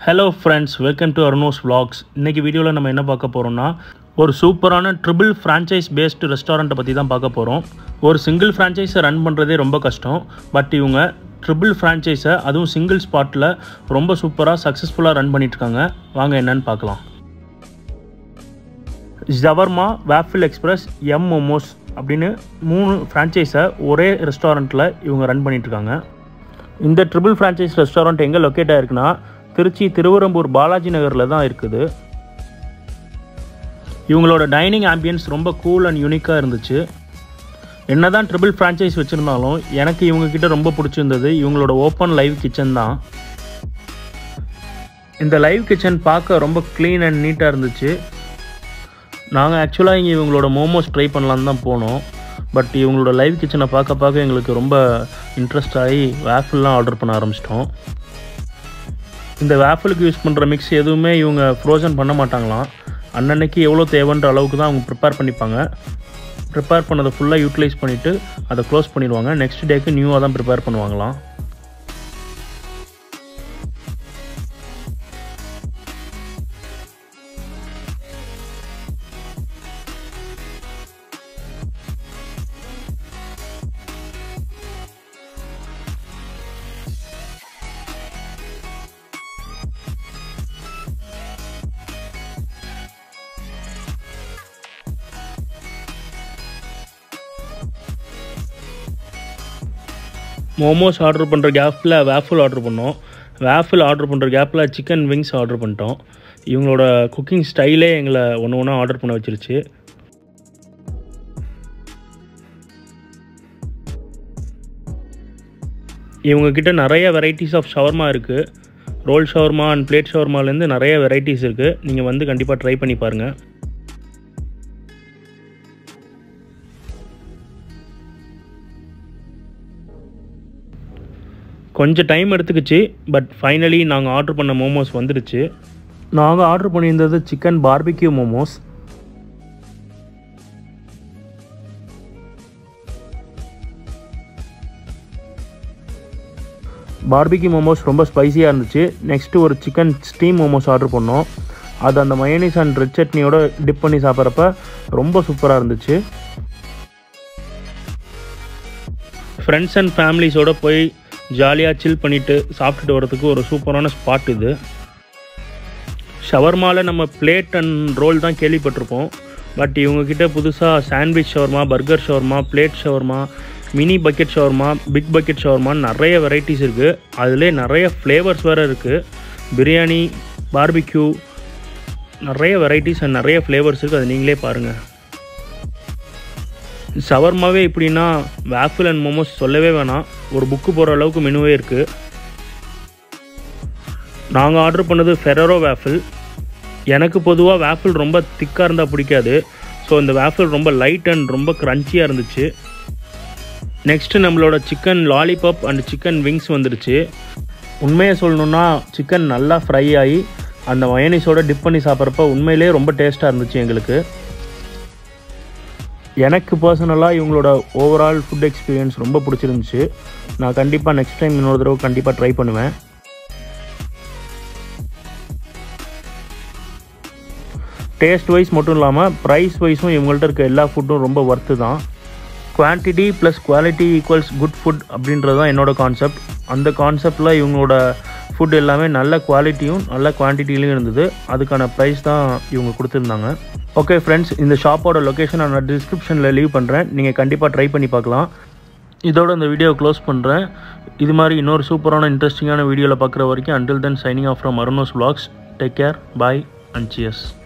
hello friends welcome to Aruno's vlogs இன்றைக்கி வீடியோவில் நம்ம என்ன பார்க்க போகிறோம்னா ஒரு சூப்பரான ட்ரிபிள் ஃப்ரான்ச்சைஸ் பேஸ்டு ரெஸ்டாரண்ட்டை பற்றி தான் பார்க்க போகிறோம் ஒரு சிங்கிள் ஃப்ரான்ச்சைஸை ரன் பண்ணுறதே ரொம்ப கஷ்டம் பட் இவங்க ட்ரிபிள் ஃப்ரான்ச்சைஸை அதுவும் சிங்கிள் ஸ்பாட்டில் ரொம்ப சூப்பராக சக்ஸஸ்ஃபுல்லாக ரன் பண்ணிட்டுருக்காங்க வாங்க என்னன்னு பார்க்கலாம் shawarma waffle express M momos அப்படின்னு மூணு ஃப்ரான்ச்சைஸை ஒரே ரெஸ்டாரண்ட்டில் இவங்க ரன் பண்ணிகிட்ருக்காங்க இந்த ட்ரிபிள் ஃப்ரான்ச்சைஸ் ரெஸ்டாரண்ட் எங்கே லொக்கேட் ஆயிருக்குன்னா திருச்சி திருவரம்பூர் பாலாஜி நகரில் தான் இருக்குது இவங்களோட டைனிங் ஆம்பியன்ஸ் ரொம்ப கூல் அண்ட் யூனிக்காக இருந்துச்சு என்ன தான் ட்ரிபிள் ஃப்ரான்ச்சைஸ் வச்சுருந்தாலும் எனக்கு இவங்கக்கிட்ட ரொம்ப பிடிச்சிருந்தது இவங்களோட ஓப்பன் லைவ் கிச்சன் தான் இந்த லைவ் கிச்சன் பார்க்க ரொம்ப க்ளீன் அண்ட் நீட்டாக இருந்துச்சு நாங்கள் ஆக்சுவலாக இங்கே இவங்களோட மோமோஸ் ட்ரை பண்ணலான்னு தான் போனோம் பட் இவங்களோட லைவ் கிச்சனை பார்க்க பார்க்க எங்களுக்கு ரொம்ப இன்ட்ரெஸ்ட் ஆகி வேஃபில்லாம் ஆர்டர் பண்ண ஆரம்பிச்சிட்டோம் இந்த வேஃபிலுக்கு யூஸ் பண்ணுற மிக்ஸ் எதுவுமே இவங்க ஃப்ரோசன் பண்ண மாட்டாங்களாம் அன்னன்னைக்கு எவ்வளோ தேவைன்ற அளவுக்கு தான் அவங்க ப்ரிப்பேர் பண்ணிப்பாங்க ப்ரிப்பேர் பண்ணதை ஃபுல்லாக யூட்டிலைஸ் பண்ணிவிட்டு அதை க்ளோஸ் பண்ணிடுவாங்க நெக்ஸ்ட் டேக்கு நியூவாக தான் ப்ரிப்பேர் பண்ணுவாங்களாம் மோமோஸ் ஆர்டர் பண்ணுற கேப்பில் வேஃபில் ஆர்டர் பண்ணோம் வேஃபில் ஆர்டர் பண்ணுற கேப்பில் சிக்கன் விங்ஸ் ஆர்டர் பண்ணிட்டோம் இவங்களோட குக்கிங் ஸ்டைலே எங்களை ஒன்று ஒன்றா ஆர்டர் பண்ண வச்சிருச்சு இவங்கக்கிட்ட நிறைய வெரைட்டிஸ் ஆஃப் ஷவர்மா இருக்குது ரோல் ஷவர்மா அண்ட் பிளேட் ஷவர்மாலேருந்து நிறைய வெரைட்டிஸ் இருக்குது நீங்கள் வந்து கண்டிப்பாக ட்ரை பண்ணி பாருங்கள் கொஞ்சம் டைம் எடுத்துக்கிச்சு பட் ஃபைனலி நாங்கள் ஆர்டர் பண்ண மோமோஸ் வந்துடுச்சு நாங்கள் ஆர்டர் பண்ணியிருந்தது chicken barbecue momos barbecue momos ரொம்ப ஸ்பைசியாக இருந்துச்சு நெக்ஸ்ட்டு ஒரு சிக்கன் ஸ்டீம் மோமோஸ் ஆர்டர் பண்ணோம் அது அந்த மயனிஸ் அண்ட் ரெட் சட்னியோட டிப் பண்ணி சாப்பிட்றப்ப ரொம்ப சூப்பராக இருந்துச்சு ஃப்ரெண்ட்ஸ் அண்ட் ஃபேமிலிஸோடு போய் ஜாலியாக சில் பண்ணிவிட்டு சாப்பிட்டுட்டு வரதுக்கு ஒரு சூப்பரான ஸ்பாட் இது ஷவர்மாவில் நம்ம பிளேட் அண்ட் ரோல் தான் கேள்விப்பட்டிருப்போம் பட் இவங்கக்கிட்ட புதுசாக sandwich shawarma burger shawarma plate shawarma mini bucket shawarma big bucket ஷவர்மான்னு நிறைய வெரைட்டிஸ் இருக்குது அதிலே நிறைய ஃப்ளேவர்ஸ் வேறு இருக்குது பிரியாணி பார்பிக்யூ நிறைய வெரைட்டிஸ் அண்ட் நிறைய ஃப்ளேவர்ஸ் இருக்குது அது நீங்களே பாருங்கள் ஷவர்மாவே எப்படின்னா வேஃபில் அண்ட் மோமோஸ் சொல்லவே வேணாம் ஒரு புக்கு போகிற அளவுக்கு மெனுவே இருக்குது நாங்கள் ஆர்டர் பண்ணது ஃபெரரோ வேஃபில் எனக்கு பொதுவாக வேஃபில் ரொம்ப திக்காக இருந்தால் பிடிக்காது ஸோ இந்த வேஃபில் ரொம்ப லைட் அண்ட் ரொம்ப க்ரன்ச்சியாக இருந்துச்சு நெக்ஸ்ட்டு நம்மளோட chicken lollipop and chicken wings வந்துடுச்சு உண்மையை சொல்லணுன்னா சிக்கன் நல்லா ஃப்ரை ஆகி அந்த மயனிஸோட டிப் பண்ணி சாப்பிட்றப்ப உண்மையிலே ரொம்ப டேஸ்ட்டாக இருந்துச்சு எங்களுக்கு எனக்கு பர்சனலாக இவங்களோட ஓவரால் ஃபுட் எக்ஸ்பீரியன்ஸ் ரொம்ப பிடிச்சிருந்துச்சு நான் கண்டிப்பாக நெக்ஸ்ட் டைம் இன்னொரு தடவை கண்டிப்பாக ட்ரை பண்ணுவேன் டேஸ்ட் வைஸ் மட்டும் இல்லாமல் ப்ரைஸ் வைஸும் இவங்கள்ட்ட இருக்க எல்லா ஃபுட்டும் ரொம்ப ஒர்த்து தான் quantity plus quality equals good food அப்படின்றது தான் என்னோடய கான்செப்ட் அந்த கான்செப்டில் இவங்களோட ஃபுட் எல்லாமே நல்ல குவாலிட்டியும் நல்ல குவான்டிட்டிலையும் இருந்தது அதுக்கான ப்ரைஸ் தான் இவங்க கொடுத்துருந்தாங்க ஓகே ஃப்ரெண்ட்ஸ் இந்த ஷாப்போட லொக்கேஷன் நான் டிஸ்கிரிப்ஷனில் லீவ் பண்ணுறேன் நீங்கள் கண்டிப்பாக ட்ரை பண்ணி பார்க்கலாம் இதோட இந்த வீடியோவை க்ளோஸ் பண்ணுறேன் இது மாதிரி இன்னொரு சூப்பரான இன்ட்ரெஸ்டிங்கான வீடியோவில் பார்க்குற வரைக்கும் until then signing off from Aruno's vlogs take care bye and cheers